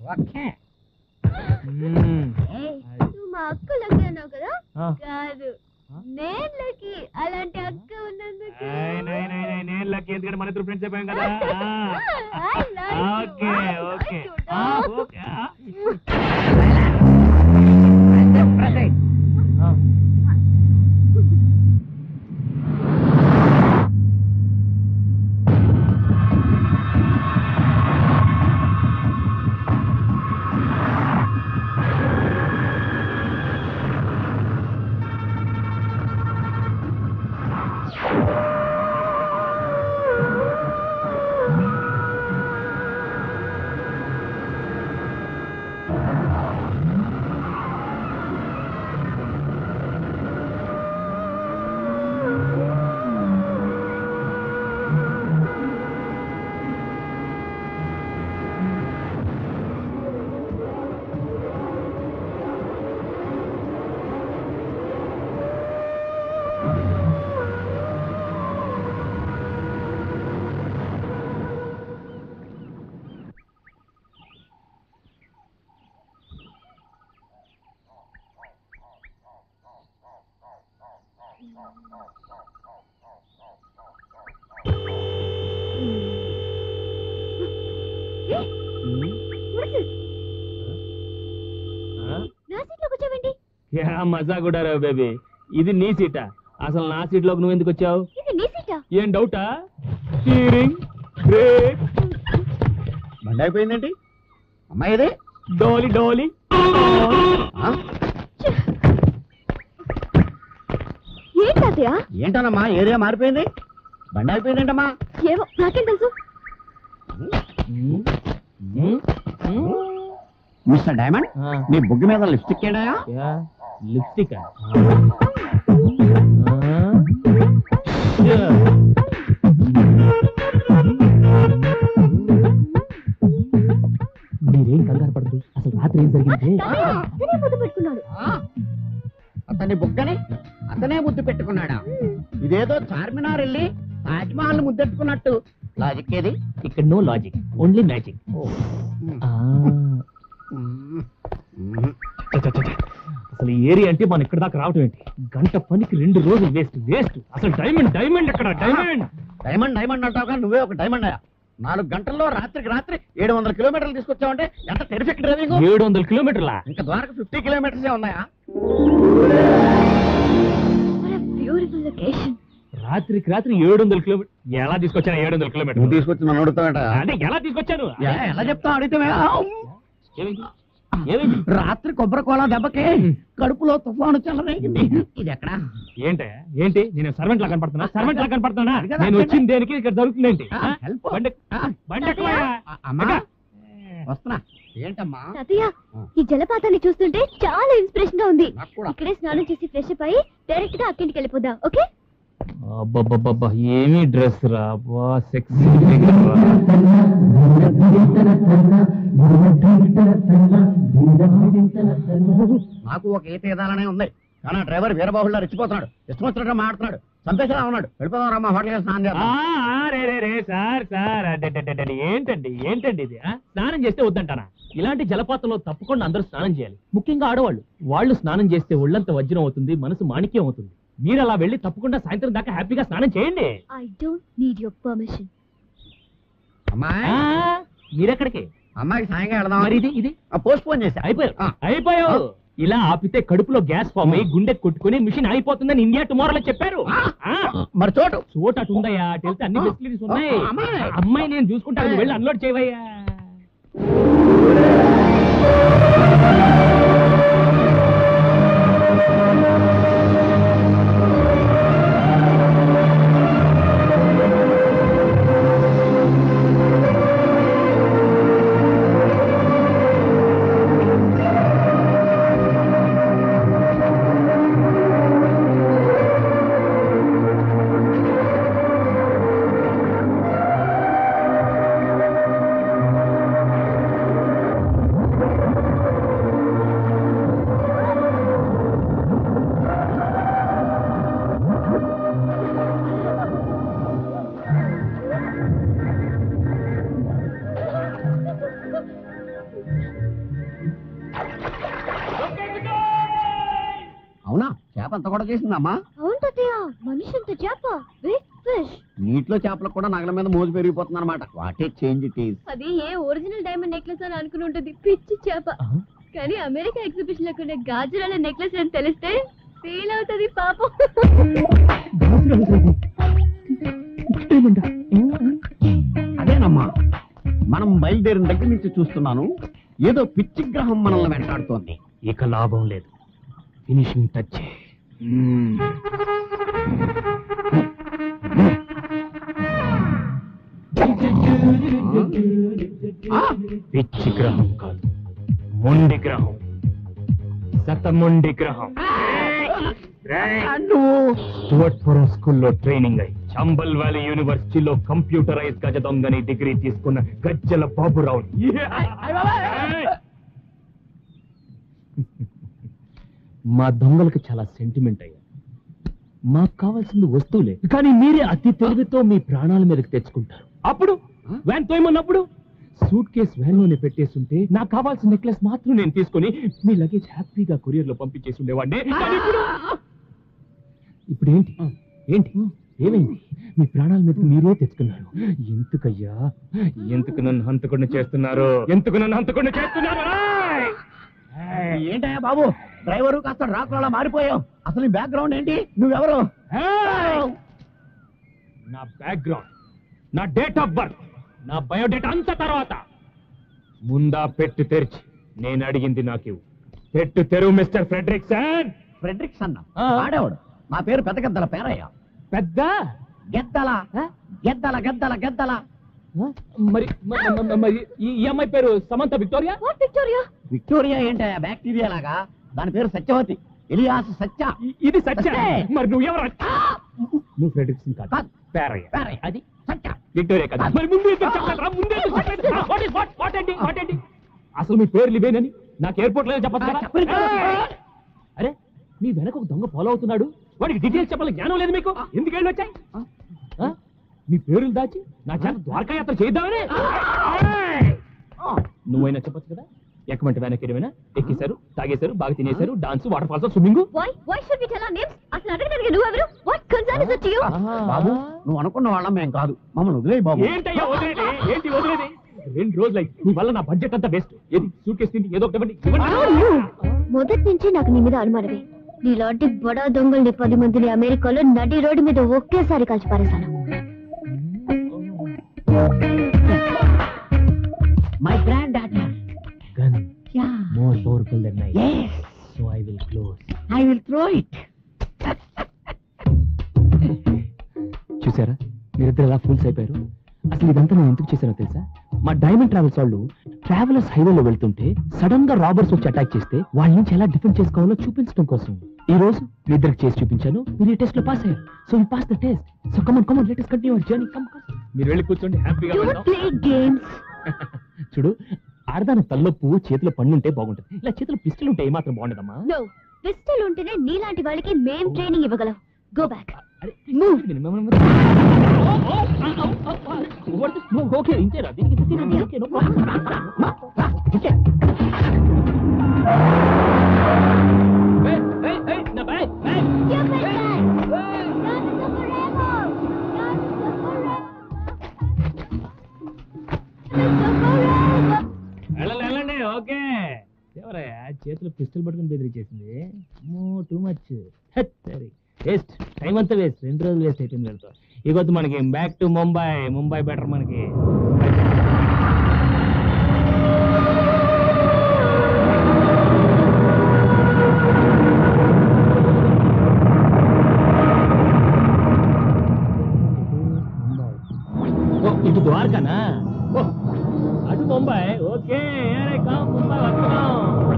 Okay నువ్వు మా అక్క లక్కి అన్నావు కదా ఆ. కాదు నేను లక్కి అలాంటి అక్క ఉన్నందుకు నేను లక్కీ ఎందుకంటే మన ఇద్దరు ఫ్రెండ్స్ అయిపోయాం కదా I like you. Okay I okay like you, dog. What is this? నా సీట్లో కూర్చోవండి యా మజా కూడా రావు బేబీ ఇది నీ సీటా అసలు నా సీట్లోకి నువ్వు ఎందుకు వచ్చావు ఇది నీ సీటా ఏం డౌటా స్టీరింగ్ బ్రేక్ బండి అయిపోయిందేంటి అమ్మాయి ఇది డోలి డోలి ఆ? ఏంటి తాతయ్య ఏంటనమ్మా ఏరియా మారిపోయింది బండి అయిపోయిందేంటమ్మా ఏమో నాకేం తెలుసు మిస్టర్ డైమండ్ నీ బుగ్గి మీద లిప్స్టిక్ ఏడాయా లిప్స్టిక్ మీరేం కంగారు పడదు అసలు రాత్రి ఏం జరిగింది తాతయ్య, అతనే ముద్దు పెట్టుకున్నాడు అతని బుగ్గని అతనే ముద్దు పెట్టుకున్నాడా ఇదేదో చార్మినార్ వెళ్ళి తాజ్మహల్ ముద్దెట్టుకున్నట్టు లాజిక్ ఏది ఇక్కడ నో లాజిక్ ఓన్లీ మ్యాజిక్ అసలు ఈ ఏరియా అంటే మనం ఇక్కడ దాకా రావటం ఏంటి గంట పనికి రెండు రోజులు వేస్ట్ వేస్ట్ అసలు డైమండ్ డైమండ్ ఎక్కడ డైమండ్ డైమండ్ డైమండ్ అంటావుగా నువ్వే ఒక డైమండ్ అయ్యా నాలుగు గంటల్లో రాత్రికి రాత్రి ఏడు వందల కిలోమీటర్లు తీసుకొచ్చావంటే ఎంత టెరిఫిక్ డ్రైవింగ్ ఏడు వందల కిలోమీటర్లా ఇంకా ద్వారకు ఫిఫ్టీ కిలోమీటర్స్ ఉన్నాయా బ్యూటిఫుల్ లొకేషన్ రాత్రికి రాత్రి ఏడు వందల కిలోమీటర్ ఎలా తీసుకొచ్చాను ఏడు వందల కిలోమీటర్ తీసుకొచ్చి నన్ను అడుగుతావేట అంటే ఎలా తీసుకొచ్చాను ఎలా చెప్తావు అడిగితే ఏమైంది? ఏమైంది రాత్రి కొబ్బరి కోల దెబ్బకి కడుపులో తుఫాను చెలరేగింది ఇది ఎక్కడ ఏంటే ఏంటి నేను సర్వెంట్ లా కనపడుతున్నా సర్వెంట్ లా కనపడుతున్నా అది కదా నేను వచ్చిన దేనికి ఇక్కడ జరుగుతుంది ఏంటి ఆ, help. బండి ఆ, బండి ఎక్కవయ్యా? ఆ, అమ్మా ఎక్క. వస్తున్నా ఏంటమ్మా తాతయ్య ఈ జలపాతాన్ని చూస్తుంటే చాలా ఇన్స్పిరేషన్ గా ఉంది నాకు కూడా ఇక్కడే స్నానం చేసి ఫ్రెష్ అప్ అయ్యి డైరెక్ట్ గా అక్కింటికి వెళ్ళిపోదాం ఓకే అబ్బబ్బబ్బబ్బా ఏమి డ్రెస్ రా బా సెక్సీ నాకు ఒక ఈత ఏదాలనే ఉంది కానీ ఆ డ్రైవర్ వీరబాహుల్లో రెచ్చిపోతున్నాడు ఇష్టం వచ్చినట్టు మాట్లాడుతున్నాడు చంపేసేలా ఉన్నాడు వెళ్ళిపోదాం రమ్మా హోటల్ స్నానం చేద్దాం రే రే రే సార్ సార్ అడ్డడ్డడ్డడ్డ, ఏంటండి ఏంటండి ఇది ఆ? స్నానం చేస్తే వద్దంటానా ఇలాంటి జలపాతంలో తప్పకుండా అందరూ స్నానం చేయాలి ముఖ్యంగా ఆడవాళ్ళు వాళ్ళు స్నానం చేస్తే ఒళ్ళంత వజ్రం అవుతుంది మనసు మాణిక్యం అవుతుంది మీరు అలా వెళ్ళి తప్పకుండా సాయంత్రం దాకా హ్యాపీగా స్నానం చేయండి I don't need your permission అమ్మాయి ఆ, మీరెక్కడికి అమ్మాయికి సాయంగా వెళదాం మరి ఇది ఇది పోస్ట్ పోన్ చేశా అయిపోయావు ఆ. అయిపోయావు ఇలా ఆపితే కడుపులో గ్యాస్ ఫామ్ అయ్యి గుండె కొట్టుకుని మిషన్ అయిపోతుందని ఇండియా టుమారోలో చెప్పారు ఆ, మరి చోటు చోట అటు ఉందయ్యా అటు వెళ్తే అన్ని ఆ. ఫెసిలిటీస్ ఉన్నాయి ఆ, అమ్మాయి. అమ్మాయి నేను చూసుకుంటాను నువ్వు వెళ్ళి అన్లోడ్ చేయవయ్యా చేప అంత కూడా చేసిందమ్మా అవును తాతయ్య మనిషి అంత చేప బిగ్ ఫిష్ నీటిలో చేపలకు కూడా నగల మీద మోజు పెరిగిపోతుంది అనమాట వాటే చేంజ్ ఇట్ ఈస్ అది ఏ ఒరిజినల్ డైమండ్ నెక్లెస్ అని అనుకుని ఉంటుంది పిచ్చి చేప కానీ అమెరికా ఎగ్జిబిషన్ లో కొనే గాజురాల నెక్లెస్ అని తెలిస్తే ఫీల్ అవుతుంది పాపం అదేనమ్మా మనం బయలుదేరిన దగ్గర నుంచి చూస్తున్నాను ఏదో పిచ్చి గ్రహం మనల్ని వెంటాడుతోంది ఇక లాభం లేదు ఫినిషింగ్ టచ్ ఆ, పిచ్చి గ్రహం కాదు మొండి గ్రహం శతమొండి గ్రహం నువ్వు స్టువర్ట్పురం స్కూల్లో ట్రైనింగ్ అయి చంబల్ వ్యాలీ యూనివర్సిటీలో కంప్యూటరైజ్ గజ దొంగని డిగ్రీ తీసుకున్న గజ్జల బాబురావు మా దొంగలకు చాలా సెంటిమెంట్ అయ్యా మాకు కావాల్సింది వస్తువులే కానీ మీరే అతి తెలివితో మీ ప్రాణాల మీదకి తెచ్చుకుంటారు అప్పుడు వ్యాన్ తోయమన్నప్పుడు సూట్ కేస్ వ్యాన్ లోనే పెట్టేస్తుంటే నాకు కావాల్సిన నెక్లెస్ మాత్రం నేను తీసుకొని మీ లగేజ్ హ్యాపీగా కొరియర్ లో పంపించేసి ఉండేవాడిని కానీ ఇప్పుడు ఇప్పుడు ఏంటి ఏంటి ఏమైంది మీ ప్రాణాల మీదకి మీరే తెచ్చుకున్నారు ఎందుకయ్యా ఎందుకు నన్ను హంతకుండా చేస్తున్నారు ఎందుకు నన్ను హంతకుండా చేస్తున్నారు రాయ్! ఏయ్! ఏంటయ్యా బాబు డ్రైవరు కాస్త రాకులా మారిపోయావు అసలు నీ బ్యాక్గ్రౌండ్ ఏంటి నువ్వెవరు ఏయ్! నా బ్యాక్గ్రౌండ్ నా డేట్ ఆఫ్ బర్త్ నా బయోడేటా అంత తర్వాత ముందా పెట్టు తెరిచి నేను అడిగింది నాకు పెట్టు తెరువు మిస్టర్ ఫ్రెడరిక్సన్ ఫ్రెడరిక్స్ అన్న ఆ. ఆడేవాడు మా పేరు పెద్ద గద్దల పేరయ్య పెద్ద గెద్దల గెద్దల గెద్దల గెద్దల మరి మ- మ- మరి ఈ ఈ అమ్మాయి పేరు Samantha Victoria what Victoria Victoria ఏంటయ్యా బ్యాక్టీరియా లాగా దాని పేరు సత్యవతి ఎలియాస్ సత్య ఇ- ఇది సత్య సత్యే. మరి నువ్వు ఎవరు నువ్వు ఫ్రెడరిక్సన్ కాదు కాదు. పేరయ్య పేరయ్య అది సత్య విక్టోరియా కదా మరి ముందు ఎందుకు చెప్పలేదురా? ముందు ఎందుకు చెప్పలేదు? ఆ, what is what? What ఏంటి? What ఏంటి? అసలు మీ పేర్లు ఇవేనని నాకు ఎయిర్పోర్ట్ లో చెప్పచ్చు కదా ఆ, చెప్పలేదు కదా. అరే మీ వెనక ఒక దొంగ ఫాలో అవుతున్నాడు వాడికి డీటెయిల్స్ చెప్పాలి జ్ఞానం లేదు మీకు ఎందుకు వెళ్ళి వచ్చాయి ఆ? మీ పేర్లు దాచి నా చేత ద్వారకా యాత్ర చేద్దామని నువ్వైనా చెప్పొచ్చు కదా ఎక్కమంటే వెనక్కి ఎడమైనా ఎక్కేశారు తాగేశారు బాగా తినేశారు dance water falls swimming why why should we tell our names అసలు అడగడానికి నువ్వు ఎవరు what concern is it to you బాబు నువ్వు అనుకున్న వాళ్ళం మేము కాదు మమ్మల్ని వదిలేయి బాబు ఏంటయ్యా వదిలేది ఏంటి వదిలేది రెండు రోజులు అయింది నీ వల్ల నా బడ్జెట్ అంతా వేస్ట్ ఏది సూట్ కేసు తిండి ఏదో ఒకటి ఇవ్వండి. ఇవ్వండి. మొదటి నుంచి నాకు నీ మీద అనుమానమే నీలాంటి బడా దొంగల్ని పది మందిని అమెరికాలో నడి రోడ్డు మీద ఒకేసారి కాల్చి పారేశాను my granddaughter Gun yeah more powerful than knife. yes So I will close. I will throw it చూసారా మీరిద్దరు ఎలా ఫూల్స్ అయిపోయారు అసలు ఇదంతా నేను ఎందుకు చేశానో తెలుసా మా డైమండ్ ట్రావెల్స్ వాళ్ళు ట్రావెలర్స్ హైవేలో వెళ్తుంటే సడన్ గా రాబర్స్ వచ్చి అటాక్ చేస్తే వాళ్ళ నుంచి ఎలా డిఫెండ్ చేసుకోవాలో చూపించడం కోసం ఈ రోజు మీ ఇద్దరికి చేసి చూపించాను మీరు ఈ టెస్ట్ లో పాస్ అయ్యారు so you pass the test so come on come on let us continue our journey come come మీరు వెళ్ళి కూర్చోండి హ్యాపీగా డోంట్ ప్లే గేమ్స్ చూడు ఆడదాని తల్లో పువ్వు చేతిలో పండు ఉంటే బాగుంటుంది ఇలా చేతిలో పిస్టల్ ఉంటే ఏమాత్రం బాగుండదమ్మా నో పిస్టల్ ఉంటేనే నీలాంటి వాళ్ళకి మేం ట్రైనింగ్ ఇవ్వగలం గో బ్యాక్ అరే, ఓకే ఇంతేరా దీనికి ఇంత scene ఉంది. Okay, no problem. ఏయ్, ఏయ్, ఏయ్, నా బ్యాగ్, బ్యాగ్. వెళ్ళండి, వెళ్ళండి, ఓకే ఎవరయ్యా చేతిలో పిస్టల్ పట్టుకుని బెదిరించేసింది టూ మచ్ సరే వేస్ట్ టైం అంతా వేస్ట్ రెండు రోజులు వేస్ట్ అయిపోయింది వెళ్తా ఇకొద్దు మనకి back to Mumbai Mumbai better మనకి ఓ, ఇటు ద్వారకానా ఓ, అటు ముంబై ఓకే ఏరే కామ్ ముంబై వస్తున్నాం